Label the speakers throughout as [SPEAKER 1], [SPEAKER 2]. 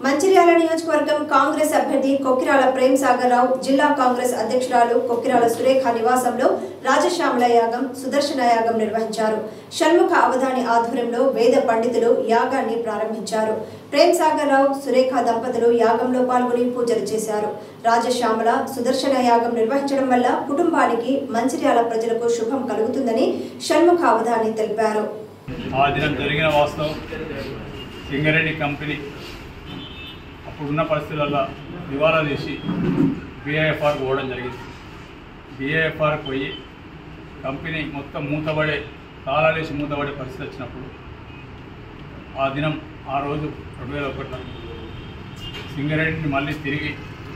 [SPEAKER 1] మంచిర్యాల నియోజకవర్గం కాంగ్రెస్ అభ్యర్థి కొక్కిరాల ప్రేమ్ సాగర్ రావు జిల్లా కాంగ్రెస్ అధ్యక్షురాలు కొక్కిరాల సురేఖ నివాసంలో రాజశ్యామల యాగం సుదర్శన యాగం నిర్వహించారు షణ్ముఖ అవధాని ఆధ్వర్యంలో వేద పండితులు యాగాన్ని ప్రారంభించారు ప్రేమ్ సాగర్ రావు సురేఖ దంపతులు యాగంలో పాల్గొని పూజలు చేశారు రాజశ్యామల సుదర్శన యాగం నిర్వహించడం వల్ల కుటుంబానికి మంచిర్యాల ప్రజలకు శుభం కలుగుతుందని షణ్ముఖ అవధాని తెలిపారు
[SPEAKER 2] ఆ దినం జరిగిన వాస్తవం సింగరేణి కంపెనీ అప్పుడున్న పరిస్థితులలో దివాలా తీసి బీఐఎఫ్ఆర్ పోవడం జరిగింది బీఐఎఫ్ఆర్ పోయి కంపెనీ మొత్తం మూతబడే తాళాలేసి మూతబడే పరిస్థితి వచ్చినప్పుడు ఆ దినం ఆ రోజు రెండు వేల ఒకటిలో సింగరేణిని మళ్ళీ తిరిగి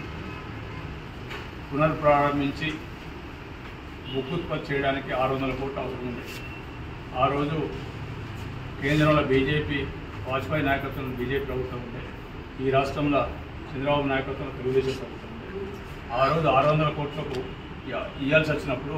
[SPEAKER 2] పునర్ప్రారంభించి బుక్ ఉత్పత్తి చేయడానికి ఆరు వందల కోట్లు అవసరం ఉంది ఆ రోజు కేంద్రంలో బీజేపీ వాజ్పేయి నాయకత్వంలో బీజేపీ ప్రభుత్వం ఉండే ఈ రాష్ట్రంలో చంద్రబాబు నాయకత్వంలో తెలుగుదేశం ప్రభుత్వం ఉండే ఆ రోజు ఆరు వందల కోట్లకు ఇ- ఇవ్వాల్సి వచ్చినప్పుడు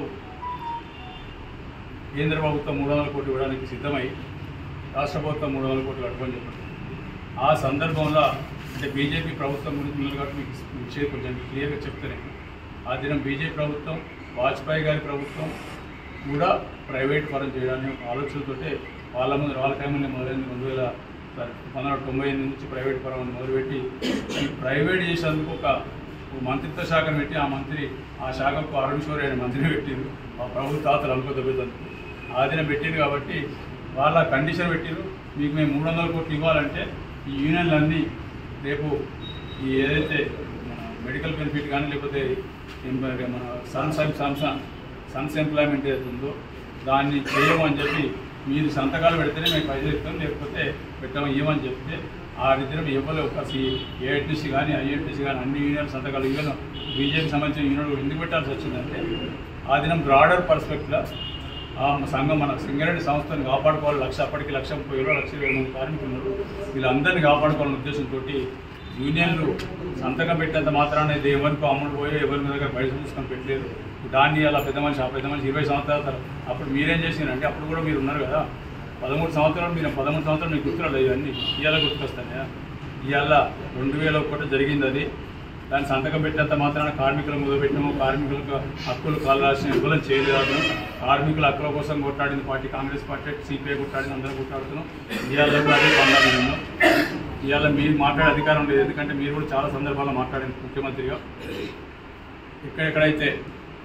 [SPEAKER 2] కేంద్ర ప్రభుత్వం మూడు వందల కోట్లు ఇవ్వడానికి సిద్ధమై రాష్ట్ర ప్రభుత్వం మూడు వందల కోట్లు కట్టుకొని చెప్పారు ఆ సందర్భంలో అంటే బీజేపీ ప్రభుత్వం గురించి ముందు కాబట్టి మీకు మీకు చే- కొంచెం క్లియర్గా చెప్తాను ఆ దినం బీజేపీ ప్రభుత్వం వాజ్పేయి గారి ప్రభుత్వం కూడా ప్రైవేట్ పరం చేయడానికి ఒక ఆలోచనతోటే వాళ్ళ ముందు వాళ్ళ టైంలో మొదలైంది రెండు వేల పంతొమ్మిది వందల తొంభై ఎనిమిది నుంచి ప్రైవేట్ పరం అని మొదలుపెట్టి ఈ ప్రైవేట్ చేసేందుకు ఒక ఒక మంత్రిత్వ శాఖను పెట్టి ఆ మంత్రి ఆ శాఖకు అరుణ్ షోరి అనే మంత్రిని పెట్టింది ఆ ప్రభుత్వ తాతలు అనుకోదబ్బేదందుకు ఆ దినం పెట్టింది కాబట్టి వాళ్ళ కండిషన్ పెట్టిరు మీకు మేము మూడు వందల కోట్లు ఇవ్వాలంటే ఈ యూనియన్లన్నీ రేపు ఈ ఏదైతే మన మెడికల్ బెనిఫిట్ కానీ లేకపోతే ఏం పేరు మన sons and sons sons employment ఏదైతే ఉందో దాన్ని చేయము అని చెప్పి మీరు సంతకాలు పెడితేనే మేము పైసలు ఇస్తాం లేకపోతే పెట్టాము ఇవ్వమని చెప్తే ఆ రీతిలో ఇవ్వలే ఒక ఏఐటీసీ కానీ ఐఎన్టీసీ కానీ అన్ని యూనియన్ సంతకాలు ఈవెన్ బీజేపీ సంబంధించిన యూనియన్ ఎందుకు పెట్టాల్సి వచ్చిందంటే ఆ దినం బ్రాడర్ పర్స్పెక్ట్లో ఆ సంఘం మన సింగరేణి సంస్థను కాపాడుకోవాలి లక్ష అప్పటికి లక్ష ముప్పై వేల లక్ష ఇరవై మంది కార్మికులు ఉన్నారు వీళ్ళందరినీ కాపాడుకోవాలనే ఉద్దేశంతో యూనియన్లు సంతకం పెట్టేంత మాత్రాన ఇది ఎవరికి అమలు పోయి ఎవరి దగ్గర బయట తీసుకొని పెట్టలేదు దాన్ని అలా పెద్ద మనిషి ఆ పెద్ద మనిషి ఇరవై సంవత్సరాల తర్వాత అప్పుడు మీరేం చేసినారంటే అప్పుడు కూడా మీరు ఉన్నారు కదా పదమూడు సంవత్సరాలు మీరు పదమూడు సంవత్సరాలు మీకు గుర్తురాలేదు ఇవన్నీ ఇవాళ గుర్తుకొస్తాయి ఇవాళ రెండు వేల ఒకటి జరిగింది అది దాన్ని సంతకం పెట్టేంత మాత్రాన కార్మికులు మొదలుపెట్టినాము కార్మికులకు హక్కులు కాలాల్సిన విఫలం చేయలేదు కార్మికుల హక్కుల కోసం కొట్లాడింది పార్టీ కాంగ్రెస్ పార్టీ సిపిఐ కొట్లాడింది అందరూ కొట్లాడుతున్నాం ఇవాళ కూడా అదే పందాలు ఉన్నాం ఇవాళ మీరు మాట్లాడే అధికారం లేదు ఎందుకంటే మీరు కూడా చాలా సందర్భాల్లో మాట్లాడింది ముఖ్యమంత్రిగా ఎక్కడెక్కడైతే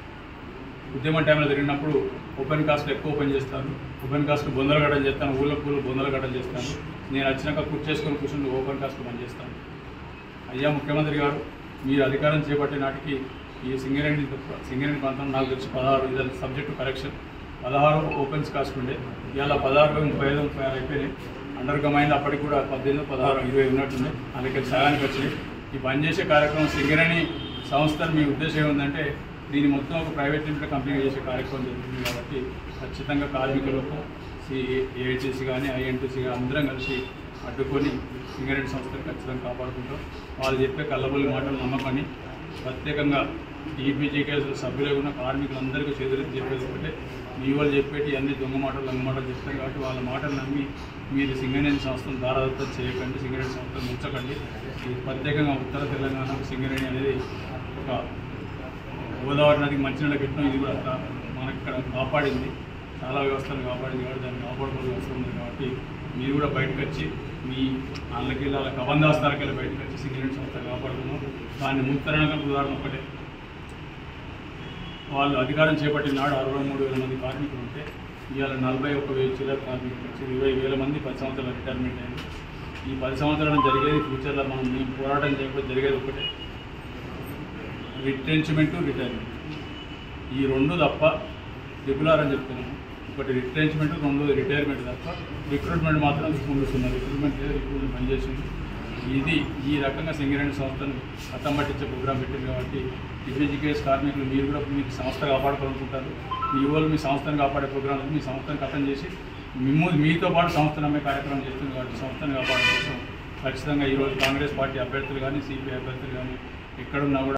[SPEAKER 2] ఉద్యమ టైంలో జరిగినప్పుడు ఓపెన్ కాస్ట్ ఎక్కువ ఓపెన్ చేస్తాను ఓపెన్ కాస్ట్ బొందలు గడ్డలు చేస్తాను ఊళ్ళో పూలు బొందలు గడ్డలు చేస్తాను నేను వచ్చినాక కుర్చేసుకొని కూర్చుని ఓపెన్ కాస్ట్ పని చేస్తాను అయ్యా ముఖ్యమంత్రి గారు మీరు అధికారం చేపట్టే నాటికి ఈ సింగరేణి సింగరేణి ప్రాంతం నాకు తెలిసి పదహారు ఇది సబ్జెక్టు కరెక్షన్ పదహారు ఓపెన్స్ కాస్ట్ ఉండే ఇవాళ పదహారు ముప్పై ఐదు ముప్పై ఆరు అయిపోయినాయి అండర్ కమైండ్ అప్పటికి కూడా పద్దెనిమిది పదహారు ఇరవై ఉన్నట్టుంది అందుకే సగానికి వచ్చినాయి ఈ పని చేసే కార్యక్రమం సింగరేణి సంస్థను మీ ఉద్దేశం ఏముందంటే దీన్ని మొత్తం ఒక ప్రైవేట్ లిమిటెడ్ కంపెనీ చేసే కార్యక్రమం జరుగుతుంది కాబట్టి ఖచ్చితంగా కార్మికులకు సి ఏఐటీసీ కానీ ఐఎన్టీసీ కానీ అందరం కలిసి అడ్డుకొని సింగరేణి సంస్థను ఖచ్చితంగా కాపాడుకుంటాం వాళ్ళు చెప్పే కళ్ళబొల్లి మాటలు నమ్మకని ప్రత్యేకంగా టీపీజీ కేసులు సభ్యులు ఉన్న కార్మికులందరికీ చేతులు చెప్పేది ఒకటే మీ వాళ్ళు చెప్పేటి అన్ని దొంగ మాటలు దొంగ మాటలు చెప్తారు కాబట్టి వాళ్ళ మాటలు నమ్మి మీరు సింగరేణి సంస్థను దారాదత్తం చేయకండి సింగరేణి సంస్థను ఉంచకండి ఈ ప్రత్యేకంగా ఉత్తర తెలంగాణ సింగరేణి అనేది ఒక గోదావరి నదికి మంచినీళ్ళ పెట్టినాం ఇది కూడా కా- మనకి ఇక్కడ కాపాడింది చాలా వ్యవస్థను కాపాడింది కాబట్టి దాన్ని కాపాడుకోవాల్సిన వ్యవస్థ ఉంది కాబట్టి మీరు కూడా బయటకు వచ్చి మీ వాళ్ళకి వాళ్ళ కబంధాస్తాలకి వెళ్ళి బయటకు వచ్చి సింగరేణి సంస్థ కాపాడుతున్నాం దాన్ని ముత్తరణగా ఉదాహరణ ఒకటే వాళ్ళు అధికారం చేపట్టిన నాడు అరవై మూడు వేల మంది కార్మికులు ఉంటే ఇవాళ నలభై ఒక వేల చిల్లర కార్మికులు వచ్చి ఇరవై వేల మంది పది సంవత్సరాల రిటైర్మెంట్ అయింది ఈ పది సంవత్సరాలు జరిగేది ఫ్యూచర్లో మనం మేము పోరాటం చేయకపోతే జరిగేది ఒకటే రిట్రెంచ్మెంట్ రిటైర్మెంట్ ఈ రెండు తప్ప రెగ్యులర్ అని చెప్తున్నాను ఒకటి రిట్రెంచ్మెంట్ రెండు రిటైర్మెంట్ తప్ప రిక్రూట్మెంట్ మాత్రం ముందుస్తున్నారు రిక్రూట్మెంట్ లేదు రిక్రూట్మెంట్ పనిచేసింది ఇది ఈ రకంగా సింగరేణి సంస్థను కథం పట్టించే ప్రోగ్రాం పెట్టింది కాబట్టి డిఫెన్సికేస్ కార్మికులు మీరు కూడా మీకు సంస్థ కాపాడుకోవాలనుకుంటారు మీ వాళ్ళు మీ సంస్థను కాపాడే ప్రోగ్రాం మీ సంస్థను కథం చేసి మిమ్మల్ని మీతో పాటు సంస్థను అమ్మే కార్యక్రమం చేస్తుంది కాబట్టి సంస్థను కాపాడడం కోసం ఖచ్చితంగా ఈరోజు కాంగ్రెస్ పార్టీ అభ్యర్థులు కానీ సిపిఐ అభ్యర్థులు కానీ ఎక్కడున్నా కూడా